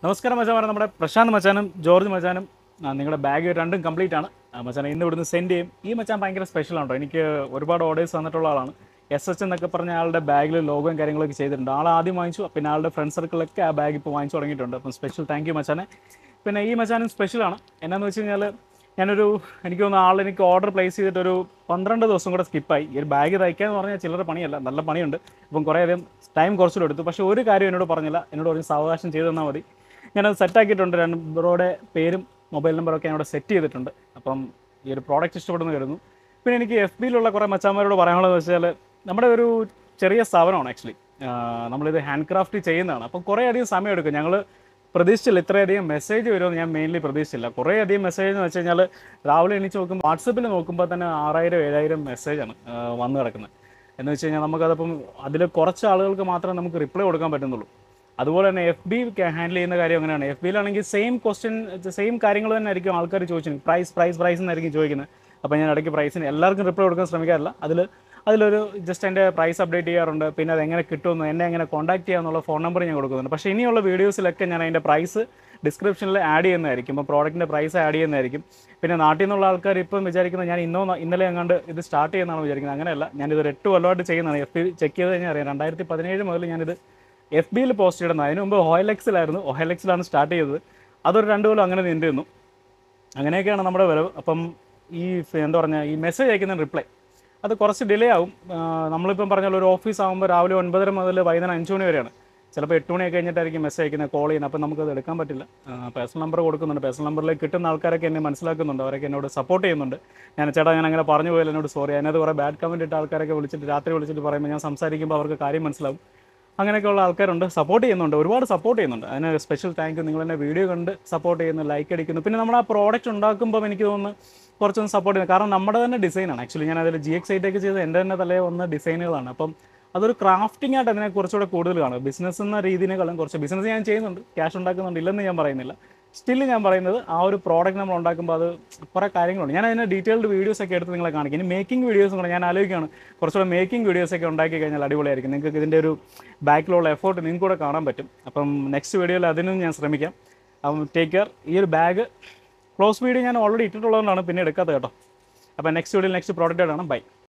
നമസ്കാരം മച്ചാൻ നമ്മുടെ പ്രശാന്ത് മച്ചാനും ജോർജ് മച്ചാനും ആ, നിങ്ങളുടെ ബാഗ് രണ്ടും കംപ്ലീറ്റ് ആണ് ആ, മച്ചാൻ ഇന്ന് ഇവിടുന്ന് സെൻഡ് ചെയ്യും ഈ മച്ചാൻ ഭയങ്കര സ്പെഷ്യൽ ആണോ എനിക്ക് ഒരുപാട് ഓർഡേഴ്സ് വന്നിട്ടുള്ള ആളാണ് എസ് എച്ച് എന്നൊക്കെ പറഞ്ഞ ആളുടെ ബാഗിൽ ലോഗോയും കാര്യങ്ങളൊക്കെ ചെയ്തിട്ടുണ്ട് ആൾ ആദ്യം വാങ്ങിച്ചു പിന്നെ ആളുടെ ഫ്രണ്ട് സർക്കിളൊക്കെ ആ ബാഗ് ഇപ്പോൾ വാങ്ങിച്ചു തുടങ്ങിയിട്ടുണ്ട് അപ്പം സ്പെഷ്യൽ താങ്ക് യു മച്ചാനെ പിന്നെ ഈ മച്ചാനും സ്പെഷ്യലാണ് എന്നാന്ന് വെച്ച് കഴിഞ്ഞാൽ ഞാനൊരു എനിക്ക് തോന്നുന്നു ആൾ എനിക്ക് ഓർഡർ പ്ലേസ് ചെയ്തിട്ട് ഒരു പന്ത്രണ്ട് ദിവസം കൂടെ സ്കിപ്പായി ഈ ഒരു ബാഗ് തയ്ക്കുക എന്ന് പറഞ്ഞാൽ ചില്ലറ പണിയല്ല നല്ല പണിയുണ്ട് അപ്പം കുറേ അധികം ടൈം കുറച്ചുകൂടെ എടുത്തു പക്ഷേ ഒരു കാര്യം എന്നോട് പറഞ്ഞില്ല എന്നോട് പറഞ്ഞ് സാവകാശം ചെയ്തു തന്നാൽ മതി ഞാനത് സെറ്റാക്കിയിട്ടുണ്ട് രണ്ട് ബ്രോയുടെ പേരും മൊബൈൽ നമ്പറൊക്കെ ഞാനിവിടെ സെറ്റ് ചെയ്തിട്ടുണ്ട് അപ്പം ഈ ഒരു പ്രോഡക്റ്റ് ഇഷ്ടപ്പെടുന്നു കരുതുന്നു പിന്നെ എനിക്ക് എഫ് ബിയിലുള്ള കുറേ മച്ചാന്മാരോട് പറയാനുള്ളത് വെച്ചാൽ നമ്മുടെ ഒരു ചെറിയ സ്ഥാപനമാണ് ആക്ച്വലി നമ്മളിത് ഹാൻഡ് ക്രാഫ്റ്റ് ചെയ്യുന്നതാണ് അപ്പം കുറേ അധികം സമയം എടുക്കും ഞങ്ങൾ പ്രതീക്ഷിച്ചില്ല ഇത്രയധികം മെസ്സേജ് വരുമെന്ന് ഞാൻ മെയിൻലി പ്രതീക്ഷിച്ചില്ല കുറേ അധികം മെസ്സേജ് എന്ന് വെച്ച് കഴിഞ്ഞാൽ രാവിലെ എണീച്ച് നോക്കുമ്പോൾ വാട്സപ്പിൽ നോക്കുമ്പോൾ തന്നെ ആറായിരം ഏഴായിരം മെസ്സേജാണ് വന്നു കിടക്കുന്നത് എന്ന് വെച്ച് കഴിഞ്ഞാൽ നമുക്കതപ്പം അതിൽ കുറച്ച് ആളുകൾക്ക് മാത്രമേ നമുക്ക് റിപ്ലൈ കൊടുക്കാൻ പറ്റുന്നുള്ളൂ അതുപോലെ തന്നെ എഫ് ബി ഹാൻഡിൽ ചെയ്യുന്ന കാര്യം അങ്ങനെയാണ് എഫ് ബിയിലാണെങ്കിൽ സെയിം ക്വസ്റ്റ്യൻ സെയിം കാര്യങ്ങൾ തന്നെ ആയിരിക്കും ആൾക്കാർ ചോദിച്ചത് പ്രൈസ് പ്രൈസ് പ്രൈസ് എന്നായിരിക്കും ചോദിക്കുന്നത് അപ്പോൾ ഞാൻ ഇടയ്ക്ക് പ്രൈസിന് എല്ലാവർക്കും റിപ്ലൈ കൊടുക്കാൻ ശ്രമിക്കാറില്ല അതിൽ അതിലൊരു ജസ്റ്റ് എൻ്റെ പ്രൈസ് അപ്ഡേറ്റ് ചെയ്യാറുണ്ട് പിന്നെ അത് എങ്ങനെ കിട്ടുമെന്ന് എന്നെ എങ്ങനെ കോൺടാക്ട് ചെയ്യാമെന്നുള്ള ഫോൺ നമ്പർ ഞാൻ കൊടുക്കുന്നുണ്ട് പക്ഷേ ഇനിയുള്ള വീഡിയോസിലൊക്കെ ഞാൻ അതിൻ്റെ പ്രൈസ് ഡിസ്ക്രിപ്ഷനിൽ ആഡ് ചെയ്യുന്നതായിരിക്കും ഇപ്പോൾ പ്രോഡക്റ്റിൻ്റെ പ്രൈസ് ആഡ് ചെയ്യുന്നതായിരിക്കും പിന്നെ നാട്ടിൽ നിന്നുള്ള ആൾക്കാർ ഇപ്പം വിചാരിക്കുന്നത് ഞാൻ ഇന്നോ ഇന്നലെ എങ്ങാണ്ട് ഇത് സ്റ്റാർട്ട് ചെയ്യുന്നതാണ് വിചാരിക്കുന്നത് അങ്ങനെയല്ല ഞാനിത് ഒരു എട്ട് കൊല്ലമായിട്ട് ചെയ്യുന്നതാണ് എഫ് ബി ചെക്ക് ചെയ്ത് കഴിഞ്ഞാൽ അറിയാം രണ്ടായിരത്തി പതിനേഴ് മുതൽ ഞാനിത് എഫ് ബിയിൽ പോസ്റ്റ് ഇടുന്നത് അതിന് മുമ്പ് ഓയിലെക്സിലായിരുന്നു ഓയിലെക്സിലാണ് സ്റ്റാർട്ട് ചെയ്തത് അതൊരു രണ്ട് കൊല്ലം അങ്ങനെ നീണ്ടിരുന്നു അങ്ങനെയൊക്കെയാണ് നമ്മുടെ വരവ് അപ്പം ഈ ഫ- എന്താ പറഞ്ഞാൽ ഈ മെസ്സേജ് അയക്കുന്ന റിപ്ലൈ അത് കുറച്ച് ഡിലേ ആവും ആ, നമ്മളിപ്പം പറഞ്ഞ പോലെ ഒരു ഓഫീസ് ആകുമ്പോൾ രാവിലെ ഒൻപതര മുതൽ വൈകുന്നേരം അഞ്ച് മണി വരെയാണ് ചിലപ്പോൾ എട്ട് മണിയൊക്കെ കഴിഞ്ഞിട്ടായിരിക്കും മെസ്സേജ് അയക്കുന്നത് കോൾ ചെയ്യുന്നത് അപ്പം നമുക്കത് എടുക്കാൻ പറ്റില്ല പേഴ്സണൽ നമ്പർ കൊടുക്കുന്നുണ്ട് പേഴ്സണൽ നമ്പറിലേക്ക് കിട്ടുന്ന ആൾക്കാരൊക്കെ എന്നെ മനസ്സിലാക്കുന്നുണ്ട് അവരൊക്കെ എന്നോട് സപ്പോർട്ട് ചെയ്യുന്നുണ്ട് ഞാൻ ചേട്ടാ ഞാൻ അങ്ങനെ പറഞ്ഞു പോയാൽ എന്നോട് സോറി അതിനകത്ത് കുറേ ബാഡ് കമൻറ്റ് ഇട്ട ആൾക്കാരൊക്കെ വിളിച്ചിട്ട് രാത്രി വിളിച്ചിട്ട് പറയുമ്പോൾ ഞാൻ സംസാരിക്കുമ്പോൾ അവർക്ക് കാര്യം മനസ്സിലാവും അങ്ങനെയൊക്കെയുള്ള ആൾക്കാരുണ്ട് സപ്പോർട്ട് ചെയ്യുന്നുണ്ട് ഒരുപാട് സപ്പോർട്ട് ചെയ്യുന്നുണ്ട് അതിന് സ്പെഷ്യൽ താങ്ക് യു നിങ്ങൾ എന്നെ വീഡിയോ കണ്ട് സപ്പോർട്ട് ചെയ്യുന്നു ലൈക്ക് അടിക്കുന്നു പിന്നെ നമ്മൾ ആ പ്രോഡക്റ്റ് ഉണ്ടാക്കുമ്പോൾ എനിക്ക് തോന്നുന്നു കുറച്ചൊന്ന് സപ്പോർട്ട് ചെയ്യുന്നത് കാരണം നമ്മുടെ തന്നെ ഡിസൈനാണ് ആക്ച്വലി ഞാൻ അതിൽ ജി എക്സ് ഐറ്റൊക്കെ ചെയ്ത് എൻ്റെ തന്നെ തലേ വന്ന ഡിസൈനുകളാണ് അപ്പം അതൊരു ക്രാഫ്റ്റിംഗ് ആയിട്ട് അതിനെ കുറച്ചുകൂടെ കൂടുതൽ കാണും ബിസിനസ് എന്ന രീതിനേക്കാളും കുറച്ച് ബിസിനസ് ഞാൻ ചെയ്യുന്നുണ്ട് ക്യാഷ് ഉണ്ടാക്കുന്നുണ്ട് ഇല്ലെന്ന് ഞാൻ പറയുന്നില്ല സ്റ്റിൽ ഞാൻ പറയുന്നത് ആ ഒരു പ്രോഡക്റ്റ് നമ്മൾ ഉണ്ടാക്കുമ്പോൾ അത് കുറേ കാര്യങ്ങളുണ്ട് ഞാൻ അതിന് ഡീറ്റെയിൽഡ് വീഡിയോസ് ഒക്കെ എടുത്ത് നിങ്ങളെ കാണിക്കും ഇനി മേക്കിംഗ് വീഡിയോസും കൂടെ ഞാൻ ആലോചിക്കുകയാണ് കുറച്ചുകൂടെ മേക്കിംഗ് വീഡിയോസ് ഒക്കെ ഉണ്ടാക്കി കഴിഞ്ഞാൽ അടിപൊളിയായിരിക്കും നിങ്ങൾക്ക് ഇതിൻ്റെ ഒരു ബാക്കിലുള്ള എഫേർട്ട് നിങ്ങൾക്ക് കൂടെ കാണാൻ പറ്റും അപ്പം നെക്സ്റ്റ് വീഡിയോയിൽ അതിനും ഞാൻ ശ്രമിക്കാം അപ്പം ടേക്ക് കെയർ ഈ ഒരു ബാഗ് ക്ലോസ് വീഡിയോ ഞാൻ ഓൾറെഡി ഇട്ടിട്ടുള്ളതുകൊണ്ടാണ് പിന്നെ എടുക്കാത്തത് കേട്ടോ അപ്പം നെക്സ്റ്റ് വീഡിയോയിൽ നെക്സ്റ്റ് പ്രോഡക്റ്റ് ആണ് ബൈ